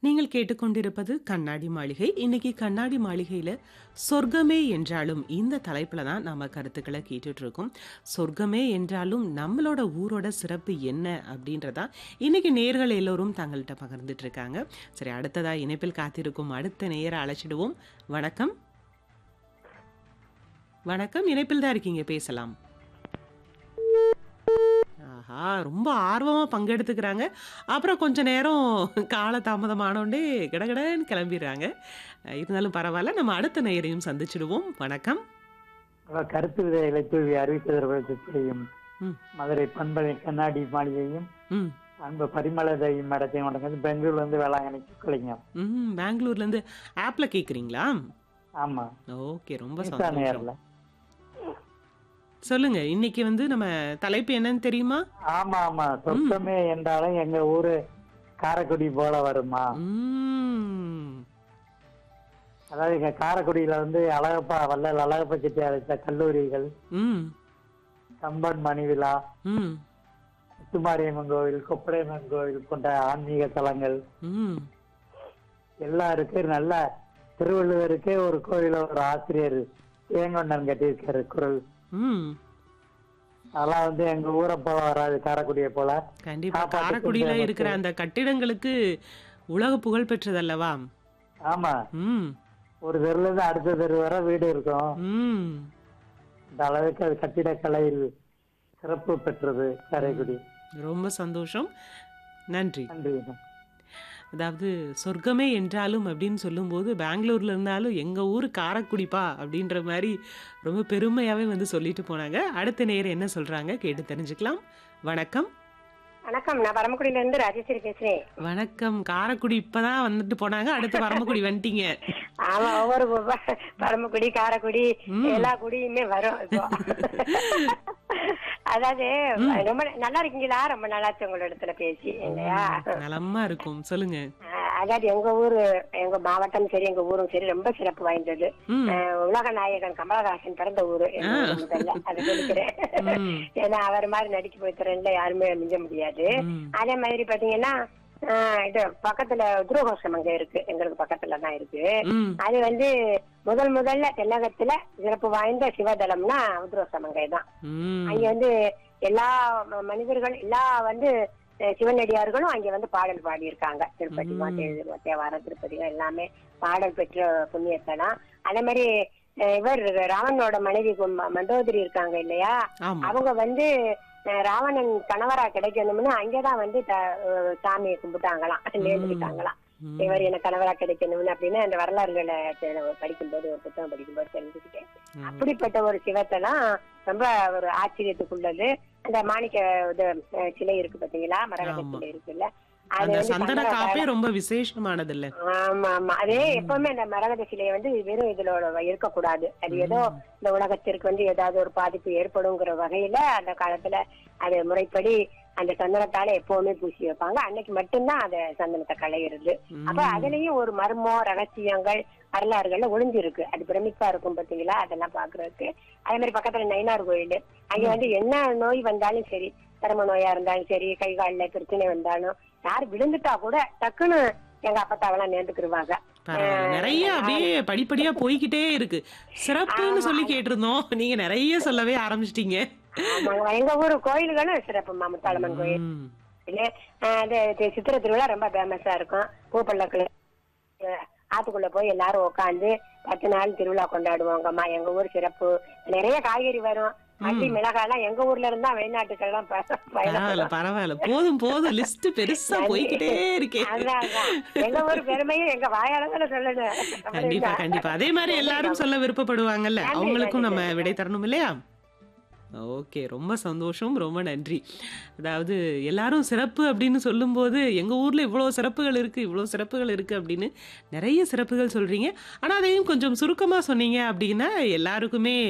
நீங்கள் கேட்டுக்கொண்டிருப்பது கண்ணாடி மாளிகை இன்னைக்கு கண்ணாடி மாளிகையில சொர்க்கமே என்றாலும் இந்த தலைப்புல தான் நாம கருத்துக்களை கேட்டுட்டு இருக்கோம் சொர்க்கமே என்றாலும் நம்மளோட ஊரோட சிறப்பு என்ன அப்படின்றதா இன்னைக்கு நேர்கள் எல்லோரும் தங்கள்கிட்ட பகிர்ந்துட்டு இருக்காங்க சரி அடுத்ததா இணைப்பில் காத்திருக்கும் அடுத்த நேர அழைச்சிடுவோம் வணக்கம் வணக்கம் இணைப்பில் தான் இருக்கீங்க பேசலாம் ஆஹா ரொம்ப ஆர்வமாக பங்கெடுத்துக்கிறாங்க அப்புறம் கொஞ்ச நேரம் கால தாமதமானோண்டே கடகடன்னு கிளம்பிடுறாங்க அஹ் இருந்தாலும் பரவாயில்ல நம்ம அடுத்த நேரையும் சந்திச்சிடுவோம் வணக்கம் அவ கருத்து விதைகளை தூவி அறிவித்ததற்கும் ம் மதுரை பண்பலை கண்ணாடி மாளிகையும் ம் அன்பு பரிமளதையும் மடத்தையும் வணக்கம் பெங்களூர்ல இருந்து வேளாங்கண்ணிக்கு கலைஞர் ம் பெங்களூர்லேருந்து ஆப்பில் கேட்குறீங்களா ஆமா ஓகே ரொம்ப நிசா சந்தோஷம் நேர்ல சொல்லுங்க இன்னைக்கு வந்து நம்ம தலைப்பு என்னன்னு தெரியுமா ஆமா ஆமா சொத்தமே என்றாலும் எங்க ஊரு காரைக்குடி போல வருமா ம் அதாவது இங்க காரைக்குடியில வந்து அழகப்பா வள்ளல் அழகப்பா செட்டியார் வச்ச கல்லூரிகள் ம் கம்பன் மணி விழா ம் முத்துமாரியம்மன் கோவில் கொப்படையம்மன் கோவில் போன்ற ஆன்மீக தலங்கள் ம் எல்லாம் இருக்கு நல்ல திருவள்ளுவருக்கே ஒரு கோயில ஒரு ஆசிரியர் ஏங்கொண்டன் கட்டியிருக்காரு குரல் ம் அதெல்லாம் வந்து எங்க ஊரை போல வராது காரைக்குடியை போல கண்டிப்பா சாப்பாட்டுக்கு காரைக்குடியில தேவை இருக்கிற அந்த கட்டிடங்களுக்கு உலக புகழ் பெற்றதல்லவா ஆமா ம் ஒரு தெருல இருந்து அடுத்த தெரு வரை வீடு இருக்கும் ம் இந்த அளவுக்கு அது கட்டிடக்கலையில் சிறப்பு பெற்றது காரைக்குடி ரொம்ப சந்தோஷம் நன்றி நன்றி அதாவது சொர்க்கமே என்றாலும் அப்படின்னு சொல்லும்போது பெங்களூர்ல இருந்தாலும் எங்க ஊர் காரைக்குடிப்பா அப்படின்ற மாதிரி ரொம்ப பெருமையாவே வந்து சொல்லிட்டு போனாங்க அடுத்த நேரம் என்ன சொல்றாங்க கேட்டு தெரிஞ்சுக்கலாம் வணக்கம் வணக்கம் நான் பரமக்குடியில இருந்து ராஜேஸ்வரி பேசுறேன் வணக்கம் காரைக்குடி இப்பதான் வந்துட்டு போனாங்க அடுத்து பரமக்குடி வந்துட்டீங்க ஆமா ஒவ்வொரு ப- பரமக்குடி காரைக்குடி ம். எல்லா குடியுமே வரும் இப்போ அதாவது ரொம்ப நல்லா இருக்கீங்களா ரொம்ப நல்லாச்சு உங்களோட இடத்துல பேசி இல்லையா நலமா இருக்கும் சொல்லுங்க அஹ் அதாவது எங்க ஊரு எங்க மாவட்டம் சரி எங்க ஊரும் சரி ரொம்ப சிறப்பு வாய்ந்தது ம் அஹ் உலக நாயகன் கமலஹாசன் பிறந்த ஊரு எங்க ஊரு முதல்ல அதை சொல்லிக்கிறேன் ம். ஏன்னா அவர் மாதிரி நடிக்க போய் திறன்ல யாருமே மிஞ்ச முடியாது ம். அதே மாதிரி பாத்தீங்கன்னா ஆஹ் இது பக்கத்துல துரோகோஷம் அங்க இருக்கு எங்களுக்கு பக்கத்துல தான் இருக்கு ம் அது வந்து முதல் முதல்ல தென்னகத்துல சிறப்பு வாய்ந்த சிவதலம்னா உத்ரோசமங்கை தான் ம் அங்க வந்து எல்லா ம- மனிதர்கள் எல்லா வந்து அஹ், சிவனடியார்களும் அங்க வந்து பாடல் பாடியிருக்காங்க திருப்பதி மாதே தேவாரம் திருப்பதி எல்லாமே பாடல் பெற்ற புண்ணியத்தலம் அதே மாதிரி அஹ், இவர் ராவணனோட மனைவி கு- மண்டோதரி இருக்காங்க இல்லையா ஆமா அவங்க வந்து அஹ், ராவணன் கணவரா கிடைக்கணும்னு அங்கதான் வந்து த- அஹ், சாமியை கும்பிட்டாங்களாம் நேர்ந்துக்கிட்டாங்களாம் ம். இவர் எனக்கு கணவரா கிடைக்கணும்னு அப்படின்னு அந்த வரலாறுகளை தெ- படிக்கும்போது ஒரு புத்தகம் படிக்கும்போது தெரிஞ்சுக்கிட்டேன் ம். அப்படிப்பட்ட ஒரு சிவத்தெல்லாம் ரொம்ப ஒரு ஆச்சரியத்துக்குள்ளது அந்த மாணிக்க இது அஹ், சிலை இருக்கு பாத்தீங்களா மரகத ஆமா. சிலை இருக்குல்ல அது அந்த வந்து சந்தன சந்தன காப்பே ரொம்ப விசேஷமானது இல்ல ஆமா ஆமா அதே எப்பவுமே அந்த மரகத சிலையை வந்து வெறும் இதுல இருக்கக்கூடாது அது ஏதோ இந்த உலகத்திற்கு வந்து ஏதாவது ஒரு பாதிப்பு ஏற்படுங்கிற வகையில அந்த காலத்துல அது முறைப்படி அந்த சந்தனத்தால எப்பவுமே பூசி வைப்பாங்க அன்னைக்கு மட்டும்தான் அந்த சந்தனத்தை களையிறது அப்ப அதுலயும் ஒரு மர்மம் ரகசியங்கள் வரலாறுகள்ல ஒளிஞ்சிருக்கு அது பிரமிப்பா இருக்கும் பாத்தீங்களா அதெல்லாம் பாக்குறதுக்கு அதே மாதிரி பக்கத்துல நயினார் கோயில் அங்க வந்து என்ன நோய் வந்தாலும் சரி சரும நோயா இருந்தாலும் சரி கை கால்ல பிரச்சனை வந்தாலும் யார் விழுந்துட்டா கூட டக்குன்னு எங்க அப்பத்தாவெல்லாம் நேர்ந்துக்கிருவாங்க பரவாயில்ல நிறைய அப்படியே படிப்படியா போய்கிட்டே இருக்கு சிறப்புன்னு சொல்லி கேட்டிருந்தோம் நீங்க நிறைய சொல்லவே ஆரம்பிச்சிட்டீங்க ஆமாங்க எங்க ஊரு கோயில்களும் சிறப்புமா முத்தாளம்மன் கோயில் ம். ஆஹ் அது இது சித்திரை திருவிழா ரொம்ப ஃபேமஸா இருக்கும் பூப்பள்ளக்குள்ள அஹ் ஆத்துக்குள்ள போய் எல்லாரும் உட்காந்து பத்து நாள் திருவிழா கொண்டாடுவாங்கம்மா எங்க ஊர் சிறப்பு நிறைய காய்கறி வரும் மல்லி மிளகாய் எங்க ஊர்ல இருந்தா வெளிநாட்டுக்கெல்லாம் ப- பரவாயில்ல பயணப்படும் பரவாயில்ல போதும் போதும் லிஸ்ட் பெருசா போய்கிட்டே இருக்கே அதான், அதான். எங்க ஊர் பெருமையும் எங்க வாயால சொல்லணும் அப்புறம் கண்டிப்பா என்ன? கண்டிப்பா அதே மாதிரி எல்லாரும் சொல்ல விருப்பப்படுவாங்கல்ல நன்றி, அவங்களுக்கும் நன்றி, நம்ம விடை தரணும் இல்லையா ஓகே ரொம்ப சந்தோஷம் ரொம்ப நன்றி அதாவது எல்லாரும் சிறப்பு அப்படின்னு சொல்லும்போது எங்கள் ஊரில் இவ்வளோ சிறப்புகள் இருக்குது இவ்வளோ சிறப்புகள் இருக்குது அப்படின்னு நிறைய சிறப்புகள் சொல்கிறீங்க ஆனால் அதையும் கொஞ்சம் சுருக்கமாக சொன்னீங்க அப்படின்னா எல்லாருக்குமே